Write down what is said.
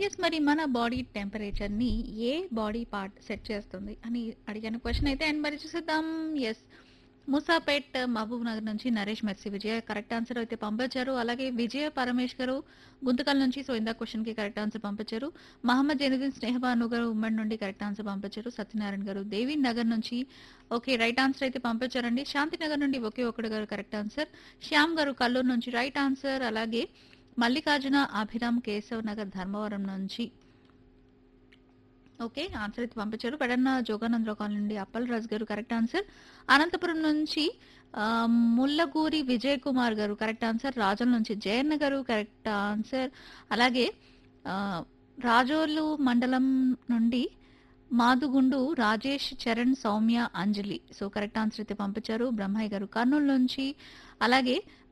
Yes. మరి మన body టెంపరేచర్‌ని ఏ బాడీ పార్ట్ సెట్ చేస్తుంది అని అడిగాను క్వెషన్ అయితే అండ్ మరి చూసేద్దాం. యెస్. మూసాపేట్ మహబూబ్ నగర్ నుంచి Naresh Mercy Vijaya correct answer అయితే పంపించారు. అలాగే విజయ పరమేష్ గారు గుంతకల్ నుంచి సో ఇందాక క్వెషన్‌కి కరెక్ట్ ఆన్సర్ పంపించారు. మహమ్మద్ జైనుద్దీన్ స్నేహబాను గారు ఉమ్మడి నుండి కరెక్ట్ ఆన్సర్ పంపించారు. సత్యనారాయణ గారు దేవి నగర్ నుంచి ఓకే రైట్ ఆన్సర్ అయితే పంపించారండి. శాంతినగర్ నుండి ఒకే ఒకడు గారు కరెక్ట్ ఆన్సర్. శ్యామ్ గారు కల్లూరు నుంచి రైట్ ఆన్సర్. అలాగే మల్లికార్జున అభిరామ్ కేశవ్ నగర్ ధర్మవరం నుంచి ఓకే. ఆన్సర్ అయితే పంపించారు. పెడన్న జోగానందరావు కాలనీ నుండి అప్పలరాజు గారు కరెక్ట్ ఆన్సర్. అనంతపురం నుంచి ఆహ్, ముల్లగూరి విజయ్ కుమార్ గారు కరెక్ట్ ఆన్సర్. రాజోల్ నుంచి జయన్న గారు కరెక్ట్ ఆన్సర్. అలాగే ఆహ్, రాజోలు మండలం నుండి Madugundu Rajesh, Charan, Soumya, Anjali so correct answer అయితే పంపించారు. బ్రహ్మయ్య గారు కర్నూలు నుంచి అలాగే